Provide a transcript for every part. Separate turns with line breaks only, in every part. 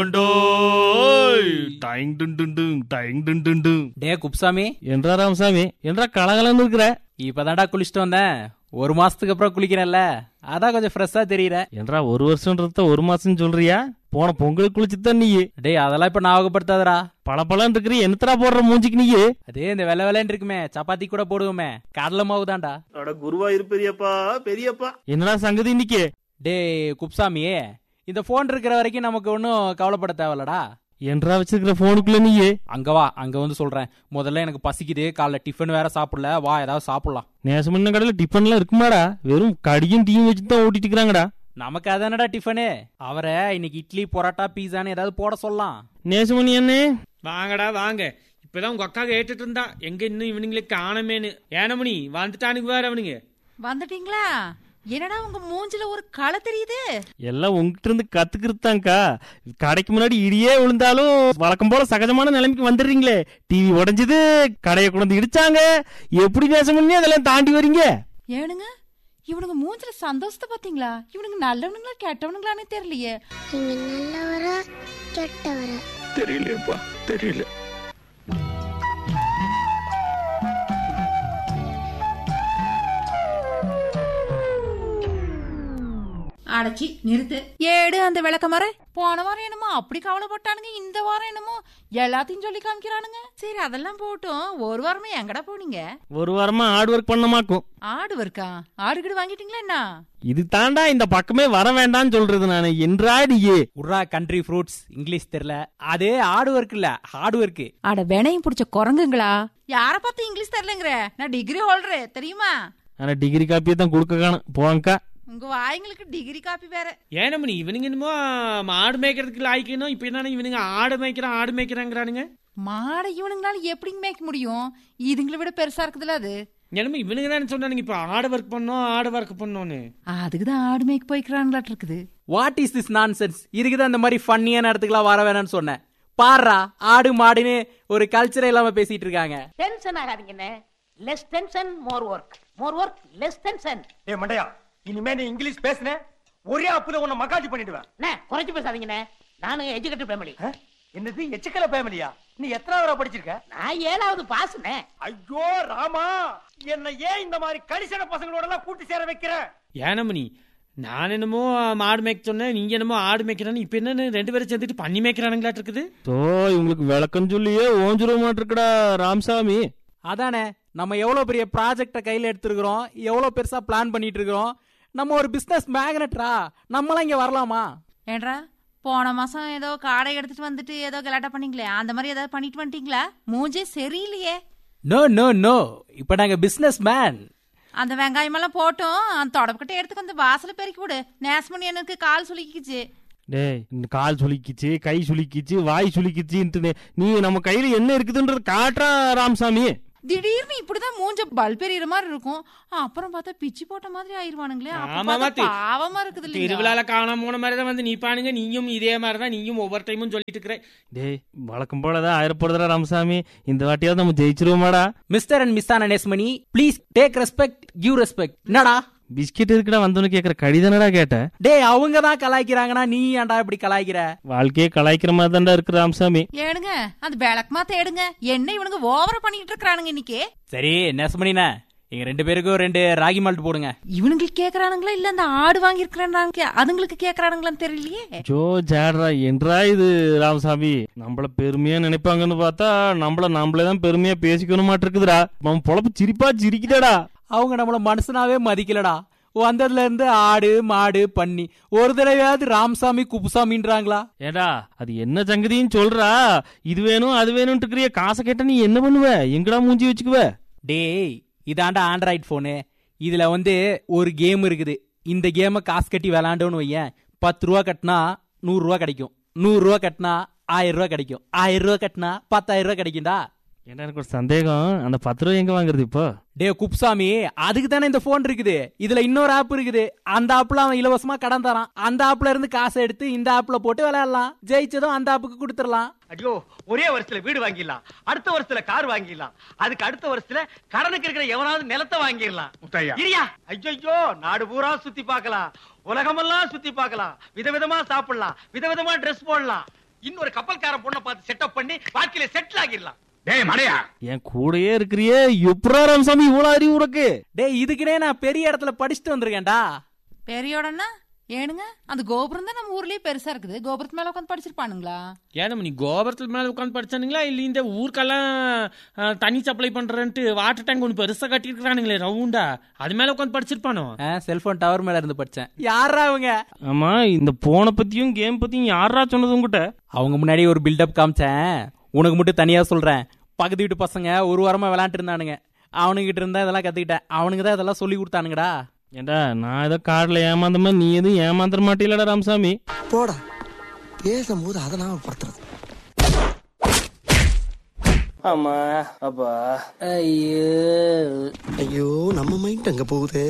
Dyeing டுன் டுன் டுன், டைங் டுன் டுன் டுன்.
டே குப்சாமி
என்றா ராமசாமி என்றா கலகலன்னு இருக்கிற
இப்பதான்டா குளிச்சுட்டு வந்தேன் ஒரு மாசத்துக்கு அப்புறம் குளிக்கிறேன்ல அதான் கொஞ்சம் ஃப்ரெஷ்ஷா தெரியற
என்றா ஒரு வருஷம்ன்றத ஒரு மாசம் சொல்றியா போன பொங்கலுக்கு குளிச்சுதான் நீ
டேய் அதெல்லாம் இப்ப ஞாபகப்படுத்தாதடா
பளபளன்னு இருக்கிற என்னத்தரா போடுற மூஞ்சிக்கு நீ
அதே இந்த வெள்ளை வெள்ளைன்னு இருக்குமே சப்பாத்தி கூட போடுவோமே கடலை மாவு தான்டா
அட குருவாயூர் பெரியப்பா பெரியப்பா
என்னடா சங்கதி இன்னைக்கு
டேய் குப்சாமி இந்த போன் இருக்கிற வரைக்கும் நமக்கு ஒன்றும் கவலைப்பட தேவையில்லடா
என்றா வச்சிருக்கிற போனுக்குள்ள நீ
அங்க வா அங்க வந்து சொல்றேன் முதல்ல எனக்கு பசிக்குது காலைல டிஃபன் வேற சாப்பிடல வா ஏதாவது சாப்பிடலாம்
நேசமன்ன கடையில டிஃபன்லாம் இருக்குமாடா வெறும் கடியும் டீயும் வச்சு தான் ஓட்டிட்டு இருக்கிறாங்கடா
நமக்கு அதானடா டிஃபனு அவரை இன்னைக்கு இட்லி பரோட்டா பீஸான்னு ஏதாவது போட சொல்லலாம்
நேசமணி அண்ணே
வாங்கடா வாங்க இப்பதான் உங்க அக்கா கேட்டுட்டு இருந்தா எங்க இன்னும் இவனுங்களுக்கு காணமேனு ஏனமணி வந்துட்டானுக்கு வேற அவனுங்க
வந்துட்டீங்களா என்னடா உங்க மூஞ்சில ஒரு களை தெரியுது
எல்லாம் உங்ககிட்ட இருந்து கத்துக்கிறதாங்க்கா கடைக்கு முன்னாடி இடியே விழுந்தாலும் வழக்கம் போல சகஜமான நிலைமைக்கு வந்துடுறீங்களே டிவி உடைஞ்சது கடையை கொண்டு இடிச்சாங்க எப்படி நேசம் பண்ணி அதெல்லாம் தாண்டி வரீங்க
ஏனுங்க இவனுங்க மூஞ்சில சந்தோஷத்தை பாத்தீங்களா இவனுங்க நல்லவனுங்களா கெட்டவனுங்களானே தெரியலையே
நீங்க நல்லவரா கெட்டவரா
தெரியலையப்பா தெரியல
அடைச்சி நிறுத்து ஏடு அந்த விளக்கமர போன வாரம் என்னமோ அப்படி கவலைப்பட்டானுங்க இந்த வாரம் என்னமோ எல்லாத்தையும் சொல்லி காமிக்கிறானுங்க சரி அதெல்லாம் போட்டும் ஒரு வாரமா எங்கடா போனீங்க
ஒரு வாரமா ஹார்ட் ஒர்க் பண்ணமாக்கும்
ஆடு இருக்கா ஆடு கிடு வாங்கிட்டீங்களா என்ன
இது தாண்டா இந்த பக்கமே வர வேண்டாம்னு சொல்றது நானு என்றாடியே
உர்ரா கண்ட்ரி ஃப்ரூட்ஸ் இங்கிலீஷ் தெரியல அது ஹார்ட் ஒர்க் இல்ல ஹார்ட் ஒர்க்
அட வினையும் பிடிச்ச குரங்குங்களா யார பார்த்து இங்கிலீஷ் தெரியலங்கிற நான் டிகிரி ஹோல்டரு தெரியுமா
ஆனா டிகிரி காப்பியை தான் கொடுக்க காணும் போங்கக்கா
உங்க வாய்ங்களுக்கு டிகிரி காப்பி வேற
ஏனமணி இவனுங்க என்னமோ ஆடு மேய்க்கிறதுக்கு லாய்க்கணும் இப்ப என்ன இவனுங்க ஆடு மேய்க்கிறான் ஆடு மேய்க்கிறாங்கிறானுங்க
மாடை இவனுங்களால எப்படிங்க மேய்க்க முடியும் இதுங்களை விட பெருசா இருக்குதுல அது
என்னமோ இவனுங்க தானே சொன்னானுங்க இப்ப ஆடு ஒர்க் பண்ணோம் ஆடு ஒர்க் பண்ணோன்னு
அதுக்கு தான் ஆடு மேய்க்க போய்க்கிறான்லாட்டு இருக்குது
வாட் இஸ் திஸ் நான்சென்ஸ் இருக்குதான் இந்த மாதிரி ஃபன்னியான இடத்துக்குலாம் வர வேணாம்னு சொன்னேன் பாருடா ஆடு மாடுன்னு ஒரு கல்ச்சரே இல்லாம பேசிட்டு இருக்காங்க
டென்ஷன் ஆகாதீங்கண்ணே less tension more work more work less tension
டேய் மண்டையா இனிமே நீ இங்கிலீஷ் பேசுன ஒரே அப்புல உன்னை மகாஜி பண்ணிடுவேன்
அண்ணே குறைச்சு பேசாதீங்கண்ணே நானும் எஜுகேட்டட் ஃபேமிலி
ஆ? என்னது எச்சக்கல ஃபேமிலியா நீ எத்தனாவது படிச்சிருக்க
நான் ஏழாவது பாஸ்ண்ணே
ஐயோ ராமா என்ன ஏன் இந்த மாதிரி கடிசன பசங்களோட எல்லாம் கூட்டி சேர வைக்கிற
ஏனமணி நான் என்னமோ மாடு மேய்க்க சொன்னேன் நீங்க என்னமோ ஆடு மேய்க்கிறான்னு இப்ப என்ன ரெண்டு பேரும் சேர்ந்துட்டு பண்ணி மேய்க்கிறானுங்களாட்டு இருக்குது
சோ இவங்களுக்கு விளக்கம் சொல்லியே ஓஞ்சிருவ மாட்டிருக்கடா ராமசாமி
அதானே நம்ம எவ்வளவு பெரிய ப்ராஜெக்ட கையில எடுத்துருக்கிறோம் எவ்வளவு பெருசா பிளான் பண்ணிட்டு இருக்கிறோம் நம்ம ஒரு பிசினஸ் மேக்னெட்ரா நம்மளாம் இங்க வரலாமா
ஏன்றா போன மாசம் ஏதோ காடை எடுத்துட்டு வந்துட்டு ஏதோ கலாட்டா பண்ணீங்களே அந்த மாதிரி ஏதாவது பண்ணிட்டு வந்துட்டீங்களா மூஞ்சே சரியில்லையே
நோ நோ நோ இப்ப நாங்க பிசினஸ் மேன்
அந்த வெங்காயம் எல்லாம் போட்டும் அந்த தொடப்பக்கிட்ட எடுத்துக்கு வந்து வாசல பெருக்கி விடு நேசமணி எனக்கு கால் சுலுக்கிச்சு
டேய் இந்த கால் சுளிக்கிச்சு கை சுளிக்கிச்சு வாய் சுளிக்கிச்சுன்ட்டு நீ நம்ம கையில என்ன இருக்குதுன்றது காட்டுறா ராமசாமி
திடீர்னு இப்படிதான் மூஞ்ச பல்பெரியற மாதிரி இருக்கும் அப்புறம் பார்த்தா பிச்சு போட்ட மாதிரி ஆயிருவானுங்களே அப்ப
ஆமாமா,
பார்த்தா
தி-
பாவமா இருக்குது இல்லையா
திருவிழால காணாம போன மாதிரி தான் வந்து நீ பானுங்க நீயும் இதே மாதிரி தான் நீயும் ஒவ்வொரு டைமும் சொல்லிட்டு இருக்கிற
டேய் வழக்கம் போலதான் ஆயிரப்படுதுடா ராமசாமி இந்த வாட்டியாவது நம்ம ஜெயிச்சிருவோமாடா
மிஸ்டர் அண்ட் மிஸ் ஆன Nesamani please take respect give respect என்னடா
பிஸ்கெட் இருக்குடா வந்தவனு கேக்குற கடிதானடா கேட்ட
டேய் அவங்க தான் கலாய்க்கிறாங்கன்னா நீ ஏன்டா இப்படி கலாய்க்கிற
வாழ்க்கையே கலாய்க்கிற மாதிரி தான்டா இருக்கு ராமசாமி
ஏனுங்க அந்த விளக்கமா தேடுங்க என்ன இவனுங்க ஓவரா பண்ணிட்டு இருக்கானுங்க இன்னைக்கு
சரி நெசமணிண்ணே எங்க ரெண்டு பேருக்கும் ரெண்டு ராகி மால்ட் போடுங்க
இவனுங்களுக்கு கேக்குறானுங்களா இல்ல அந்த ஆடு வாங்கி இருக்கிறாங்க அதுங்களுக்கு கேக்குறானுங்களான்னு தெரியலையே
ஜோ ஜாடுறா என்றா இது ராமசாமி நம்மள பெருமையா நினைப்பாங்கன்னு பார்த்தா நம்மள நம்மளே தான் பெருமையா பேசிக்கணும் மாட்டிருக்குதுடா நம்ம பொழப்பு சிரிப்பா சிரிக்குதாடா
அவங்க நம்மள மனுஷனாவே மதிக்கலடா வந்ததுல இருந்து ஆடு மாடு பன்னி ஒரு தடவையாவது ராமசாமி குப்புசாமின்றாங்களா
ஏடா அது என்ன சங்கதின்னு சொல்றா இது வேணும் அது வேணும்னு இருக்கிறிய காசை கேட்டா நீ என்ன பண்ணுவ எங்கடா மூஞ்சி வச்சுக்குவ
டேய் இதாண்டா ஆண்ட்ராய்ட் போனு இதுல வந்து ஒரு கேம் இருக்குது இந்த கேமை காசு கட்டி விளாண்டோன்னு வையேன் பத்து ரூபா கட்டினா நூறு ரூபா கிடைக்கும் நூறு ரூபா கட்டினா ஆயிரம் ரூபா கிடைக்கும் ஆயிரம் ரூபா கட்டினா பத்தாயிரம் ரூபா கிடைக்கும்டா
ஏன்னா எனக்கு ஒரு சந்தேகம் அந்த பத்து ரூபா எங்க வாங்குறது இப்போ
டே குப்சாமி அதுக்கு தானே இந்த போன் இருக்குது இதுல இன்னொரு ஆப் இருக்குது அந்த ஆப்ல அவன் இலவசமா கடன் தரான் அந்த ஆப்ல இருந்து காசை எடுத்து இந்த ஆப்ல போட்டு விளையாடலாம் ஜெயிச்சதும் அந்த ஆப்புக்கு கொடுத்துடலாம்
ஐயோ ஒரே வருஷத்துல வீடு வாங்கிடலாம் அடுத்த வருஷத்துல கார் வாங்கிடலாம் அதுக்கு அடுத்த வருஷத்துல கடனுக்கு இருக்கிற எவனாவது நிலத்தை வாங்கிடலாம்
முத்தையா.
இரியா ஐயோ நாடு பூரா சுத்தி பார்க்கலாம் உலகமெல்லாம் சுத்தி பார்க்கலாம் விதவிதமா சாப்பிடலாம் விதவிதமா ட்ரெஸ் போடலாம் இன்னொரு கப்பல்காரன் பொண்ணை பார்த்து செட்டப் பண்ணி வாழ்க்கையில செட்டில் ஆகிடலாம்
டேய் மடையா
என் கூடயே இருக்கிறியே எப்படா ராமசாமி இவ்வளவு அறிவு உனக்கு
டேய் இதுக்குனே நான் பெரிய இடத்துல படிச்சுட்டு வந்திருக்கேன்டா
பெரியோடனா ஏனுங்க அந்த கோபுரம் தான் நம்ம ஊர்லயே பெருசா இருக்குது கோபுரத்து மேல உட்காந்து படிச்சிருப்பானுங்களா
ஏன்னா நீ கோபுரத்துல மேல உட்காந்து படிச்சானுங்களா இல்ல இந்த ஊருக்கெல்லாம் ஆ, தண்ணி சப்ளை பண்றேன்ட்டு வாட்டர் டேங்க் ஒன்று பெருசா கட்டிருக்கானுங்களே ரவுண்டா அது மேல உட்காந்து படிச்சிருப்பானோ
செல்போன் டவர் மேல இருந்து படிச்சேன் யாரா அவங்க
ஆமா இந்த போனை பத்தியும் கேம் பத்தியும் யாரா சொன்னது உங்ககிட்ட
அவங்க முன்னாடி ஒரு பில்டப் காமிச்சேன் உனக்கு மட்டும் தனியா சொல்றேன் பக்கத்து வீட்டு பசங்க ஒரு வாரமா விளையாண்டு இருந்தானுங்க அவனுங்கிட்ட இருந்தா இதெல்லாம் கத்துக்கிட்டேன் அவனுக்கு தான் இதெல்லாம் சொல்லி கொடுத்தானுங்கடா
ஏண்டா நான் ஏதோ கார்ல ஏமாந்த மாதிரி நீ எதுவும் ஏமாந்துட மாட்டீங்களடா ராமசாமி
போடா பேசும்போது அதை நாம படுத்துறது
ஆமா அப்பா
ஐயோ நம்ம மைண்ட் அங்க போகுது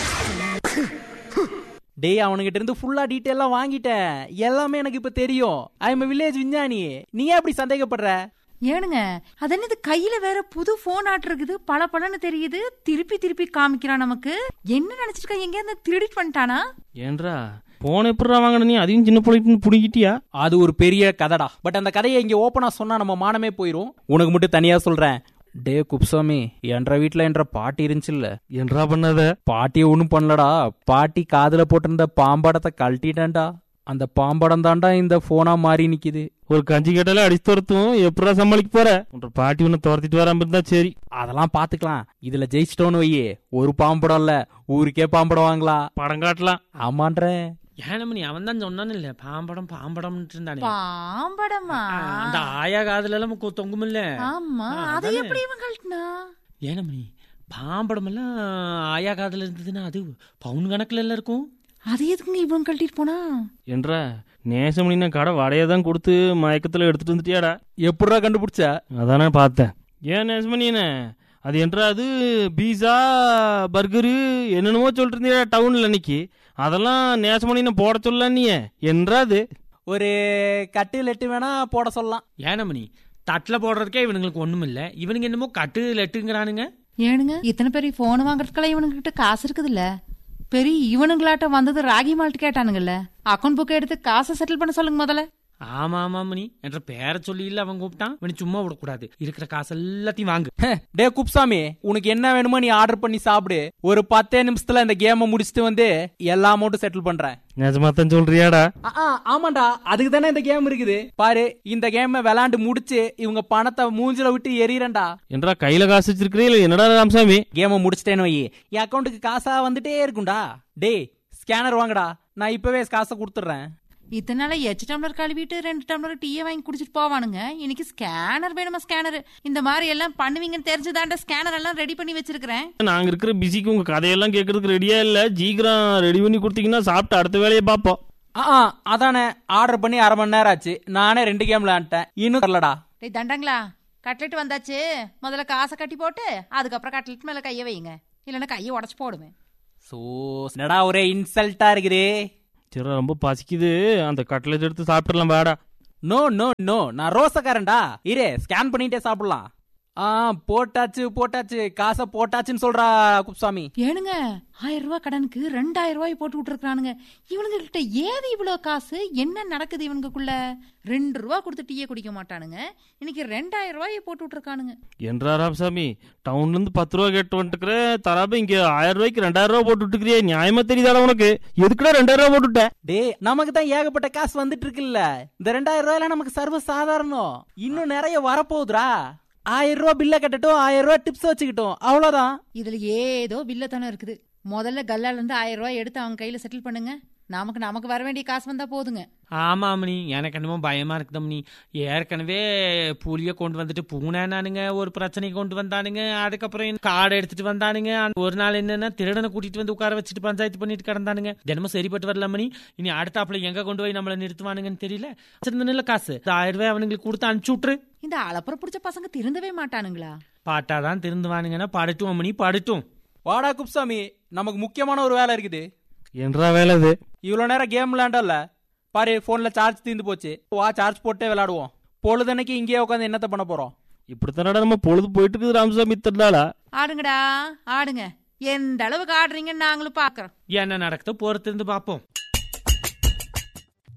டேய் அவனுகிட்ட இருந்து ஃபுல்லா டீட்டெயிலாம் வாங்கிட்டேன் எல்லாமே எனக்கு இப்ப தெரியும் ஐ எம் வில்லேஜ் விஞ்ஞானி நீ ஏன் அப்படி சந்தேகப்படுற
ஏனுங்க அது என்னது கையில வேற புது போன் ஆட் இருக்குது பல பலன்னு தெரியுது திருப்பி திருப்பி காமிக்கிறான் நமக்கு என்ன நினைச்சிருக்கா எங்க இருந்து திருடிட் பண்ணிட்டானா
ஏன்றா போன் எப்படிடா வாங்கின நீ அதையும் சின்ன பிள்ளைக்கு புடிக்கிட்டியா
அது ஒரு பெரிய கதைடா பட் அந்த கதையை இங்க ஓப்பனா சொன்னா நம்ம மானமே போயிரும் உனக்கு மட்டும் தனியா சொல்றேன் டே குப்சாமி என்ற வீட்ல என்ற பாட்டி இருந்துச்சுல்ல
என்றா பண்ணாத
பாட்டியை ஒன்றும் பண்ணலடா பாட்டி காதுல போட்டிருந்த பாம்படத்தை கழட்டிட்டேன்டா அந்த பாம்படம் தான்டா இந்த போனா மாறி நிக்குது
ஒரு கஞ்சி கேட்டாலே அடிச்சு துரத்தும் எப்படா சமாளிக்க போற உன்ற பாட்டி உன்னை துரத்திட்டு வராம இருந்தா சரி
அதெல்லாம் பாத்துக்கலாம் இதுல ஜெயிச்சிட்டோன்னு வையே ஒரு பாம்படம் இல்ல ஊருக்கே பாம்படம் வாங்கலாம்
படம் காட்டலாம்
ஆமான்றேன்
ஏனமணி அவன் தான் சொன்னான்னு இல்ல பாம்படம் பாம்படம்னு இருந்தானே
பாம்படமா
ஆ, அந்த ஆயா காதுல எல்லாம் கொ- தொங்குமில்ல
ஆமா
ஆ,
அதை
அதானே.
எப்படி இவன் கழட்டினா
ஏனமணி பாம்படம் எல்லாம் ஆயா காதுல இருந்ததுன்னா அது பவுன் கணக்குல எல்லாம் இருக்கும்
அது எதுக்குங்க இவன் கழட்டிட்டு போனா
என்றா நேசமணின கடை வடையை தான் கொடுத்து மயக்கத்துல எடுத்துட்டு வந்துட்டியாடா
எப்படிடா கண்டுபிடிச்ச
அதானே பார்த்தேன் ஏன் நேசமணியனே அது என்றா அது பீஸா பர்கரு என்னென்னமோ சொல்லிட்டு இருந்தியா டவுன்ல அன்னைக்கு அதெல்லாம் நேசமணின போட சொல்ல நீ என்றா அது
ஒரு கட்டு லெட்டு வேணா போட சொல்லலாம்
ஏனமணி தட்டுல போடுறதுக்கே இவனுங்களுக்கு ஒண்ணும் இல்ல இவனுங்க என்னமோ கட்டு லெட்டுங்கிறானுங்க
ஏனுங்க இத்தனை பெரிய போன் வாங்குறதுக்கெல்லாம் இவனுங்க கிட்ட காசு இருக்குதுல்ல பெரிய இவனுங்களாட்ட வந்தது ராகி மால்ட் கேட்டானுங்கல்ல அக்கௌண்ட் புக் எடுத்து காசை செட்டில் பண்ண சொல்லுங்க முதல்ல
ஆமா ஆமா மணி என்ற பேரை சொல்லி இல்ல அவன் கூப்பிட்டான் இவனு சும்மா விடக்கூடாது இருக்கிற காசு எல்லாத்தையும் வாங்கு
டே குப்சாமி உனக்கு என்ன வேணுமோ நீ ஆர்டர் பண்ணி சாப்பிடு ஒரு பத்தே நிமிஷத்துல இந்த கேமை முடிச்சுட்டு வந்து எல்லா அமௌண்ட்டும் செட்டில் பண்றேன்
நேசமாத்தான் சொல்றியாடா
ஆ, ஆ, ஆமாண்டா அதுக்கு தானே இந்த கேம் இருக்குது பாரு இந்த கேமை விளையாண்டு முடிச்சு இவங்க பணத்தை மூஞ்சில விட்டு எரியறேன்டா
என்றா கையில காசு வச்சிருக்கிறீ இல்ல என்னடா ராமசாமி
கேமை முடிச்சிட்டேன்னு வை என் அக்கௌண்ட்டுக்கு காசா வந்துட்டே இருக்கும்டா டேய் ஸ்கேனர் வாங்கடா நான் இப்பவே காசை கொடுத்துட்றேன்
இத்தனை நாளா எச்சு டம்ளர் கழுவிட்டு ரெண்டு டம்ளர் டீயை வாங்கி குடிச்சிட்டு போவானுங்க இன்னைக்கு ஸ்கேனர் வேணுமா ஸ்கேனர் இந்த மாதிரி எல்லாம் பண்ணுவீங்கன்னு தெரிஞ்சுதாண்ட ஸ்கேனர் எல்லாம் ரெடி பண்ணி வச்சிருக்கிறேன்
நாங்க இருக்கிற பிஸிக்கு உங்க கதையெல்லாம் கேட்கறதுக்கு ரெடியா இல்ல சீக்கிரம் ரெடி பண்ணி கொடுத்தீங்கன்னா சாப்பிட்டு அடுத்த வேலையை பார்ப்போம்
ஆ ஆ, அதானே ஆர்டர் பண்ணி அரை மணி நேரம் ஆச்சு நானே ரெண்டு கேம் விளையாண்டேன் இன்னும் வரலடா
டேய் தண்டங்களா கட்லெட் வந்தாச்சு முதல்ல காசை கட்டி போட்டு அதுக்கப்புறம் கட்லெட் மேல கையை வைங்க இல்லைன்னா கையை உடச்சு போடுவேன்
சோ என்னடா ஒரே இன்சல்ட்டா இருக்குதே
சரி ரொம்ப பசிக்குது அந்த கட்லெட் எடுத்து சாப்பிட்டுலாம் வேடா
நோ நோ நோ நான் ரோசக்காரன்டா இரு ஸ்கேன் பண்ணிட்டே சாப்பிடலாம் ஆ போட்டாச்சு போட்டாச்சு காசை போட்டாச்சுன்னு சொல்றா குப்சாமி
ஏனுங்க ஆயிரம் ரூபாய் கடனுக்கு ரெண்டாயிரம் ரூபாய் போட்டு விட்டுருக்கானுங்க இவனுங்க கிட்ட ஏது இவ்வளவு காசு என்ன நடக்குது இவனுக்குள்ள ரெண்டு ரூபா கொடுத்து டீயே குடிக்க மாட்டானுங்க இன்னைக்கு ரெண்டாயிரம் ரூபாயை போட்டு விட்டுருக்கானுங்க
என்றா ராமசாமி டவுன்ல இருந்து பத்து ரூபா கேட்டு வந்துட்டுக்கிற தராப இங்க ஆயிரம் ரூபாய்க்கு ரெண்டாயிரம் ரூபா போட்டு விட்டுக்கிறியா நியாயமா தெரியுதாடா உனக்கு எதுக்குடா ரெண்டாயிரம் ரூபா போட்டு விட்ட
டேய் நமக்கு தான் ஏகப்பட்ட காசு வந்துட்டு இருக்குல்ல இந்த ரெண்டாயிரம் ரூபாய்ல நமக்கு சர்வ சாதாரணம் இன்னும் நிறைய வரப்போகுதுடா ஆயிரம் ரூபாய் பில்ல கட்டட்டும் ஆயிரம் ரூபாய் டிப்ஸ் வச்சுக்கிட்டோம் அவ்வளவுதான்
இதுல ஏதோ வில்லத்தனம் இருக்குது முதல்ல கல்லால இருந்து ஆயிரம் ரூபாய் எடுத்து அவங்க கையில செட்டில் பண்ணுங்க நமக்கு நமக்கு வர வேண்டிய காசு வந்தா போதுங்க
ஆமா மணி எனக்கு என்னமோ பயமா இருக்குதம்னி ஏற்கனவே புலிய கொண்டு வந்துட்டு பூனானுங்க ஒரு பிரச்சனை கொண்டு வந்தானுங்க அதுக்கப்புறம் காடை எடுத்துட்டு வந்தானுங்க அந்த ஒரு நாள் என்னன்னா திருடனை கூட்டிட்டு வந்து உட்கார வச்சுட்டு பஞ்சாயத்து பண்ணிட்டு கிடந்தானுங்க தினமும் சரிப்பட்டு வரல மணி இனி அடுத்தாப்புல எங்க கொண்டு போய் நம்மள நிறுத்துவானுங்கன்னு தெரியல வச்சிருந்தனில்ல காசு இந்த ஆயிரம் ரூபாய் அவனுங்களுக்கு கொடுத்து அனுப்பிச்சு விட்டுரு
இந்த அலப்புற பிடிச்ச பசங்க திருந்தவே மாட்டானுங்களா
பாட்டாதான் திருந்துவானுங்கன்னா படட்டும் மணி படட்டும்
வாடா குப்சாமி நமக்கு முக்கியமான ஒரு வேலை இருக்குது
என்றா வேலை இது
இவ்வளவு நேரம் கேம் விளையாண்டல பாரு போன்ல சார்ஜ் தீர்ந்து போச்சு வா சார்ஜ் போட்டே விளையாடுவோம் பொழுதன்னைக்கு இங்கேயே உட்காந்து என்னத்த பண்ண போறோம்
இப்படித்தானடா நம்ம பொழுது போயிட்டு இருக்குது ராமசாமி இத்தனாளா
ஆடுங்கடா ஆடுங்க எந்த அளவுக்கு ஆடுறீங்கன்னு நாங்களும் பாக்குறோம்
என்ன நடக்குதோ பொறுத்து இருந்து பார்ப்போம்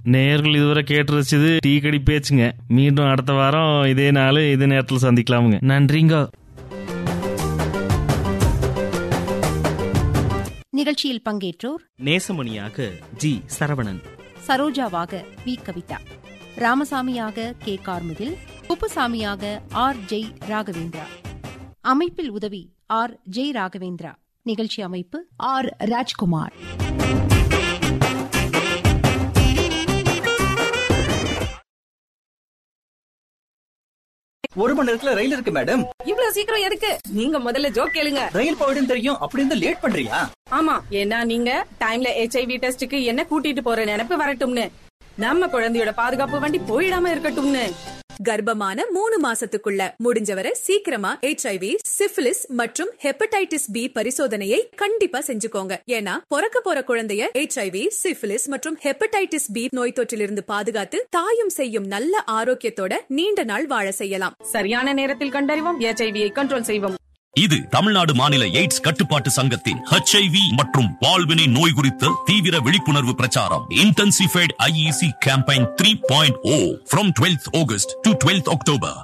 நேர்கள் இதுவரை கேட்டு ரசிச்சது டீ கடி பேச்சுங்க மீண்டும் அடுத்த வாரம் இதே நாள் இதே நேரத்தில் சந்திக்கலாமுங்க நன்றிங்க
நிகழ்ச்சியில் பங்கேற்றோர்
நேசமணியாக ஜி சரவணன்
சரோஜாவாக வி கவிதா ராமசாமியாக கே கார்முகில் குப்புசாமியாக ஆர் ஜெய் ராகவேந்திரா அமைப்பில் உதவி ஆர் ஜெய் ராகவேந்திரா நிகழ்ச்சி அமைப்பு ஆர் ராஜ்குமார்
ஒரு மணி நேரத்துல ரயில் இருக்கு மேடம்
இவ்வளவு சீக்கிரம் எதுக்கு நீங்க முதல்ல ஜோக் கேளுங்க
ரயில் போயிடும் தெரியும் அப்படி இருந்து லேட் பண்றியா
ஆமா ஏன்னா நீங்க டைம்ல ஹெச்ஐவி டெஸ்டுக்கு என்ன கூட்டிட்டு போற நினைப்பு வரட்டும்னு நம்ம குழந்தையோட பாதுகாப்பு வண்டி போயிடாம இருக்கட்டும்னு
கர்ப்பமான மூணு மாசத்துக்குள்ள முடிஞ்சவரை சீக்கிரமா ஹெச்ஐவி சிஃபிலிஸ் மற்றும் ஹெப்படைட்டிஸ் பி பரிசோதனையை கண்டிப்பா செஞ்சுக்கோங்க ஏன்னா பிறக்க போற குழந்தைய ஹெச்ஐவி சிஃபிலிஸ் மற்றும் ஹெப்படைட்டிஸ் பி நோய் தொற்றிலிருந்து பாதுகாத்து தாயும் செய்யும் நல்ல ஆரோக்கியத்தோட நீண்ட நாள் வாழ செய்யலாம்
சரியான நேரத்தில் கண்டறிவோம் ஹெச்ஐவியை கண்ட்ரோல் செய்வோம்
இது தமிழ்நாடு மாநில எய்ட்ஸ் கட்டுப்பாட்டு சங்கத்தின் ஹெச்ஐவி மற்றும் பால்வினை நோய் குறித்த தீவிர விழிப்புணர்வு பிரச்சாரம் intensified IEC campaign three point O from twelfth August to twelfth October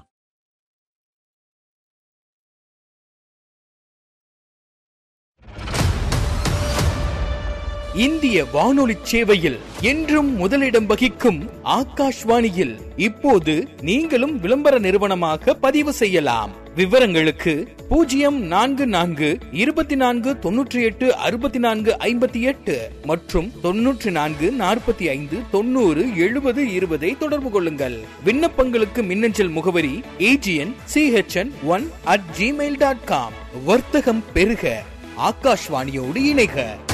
இந்திய வானொலி சேவையில் என்றும் முதலிடம் வகிக்கும் ஆகாஷ்வாணியில் இப்போது நீங்களும் விளம்பர நிறுவனமாக பதிவு செய்யலாம் விவரங்களுக்கு பூஜ்ஜியம் நான்கு நான்கு இருபத்தி நான்கு தொன்னூற்றி எட்டு அறுபத்தி நான்கு ஐம்பத்தி எட்டு மற்றும் தொன்னூற்றி நான்கு நாற்பத்தி ஐந்து தொண்ணூறு எழுபது இருபதை தொடர்பு கொள்ளுங்கள் விண்ணப்பங்களுக்கு மின்னஞ்சல் முகவரி AGN CHN one at Gmail dot com வர்த்தகம் பெருக ஆகாஷ்வாணியோடு இணைக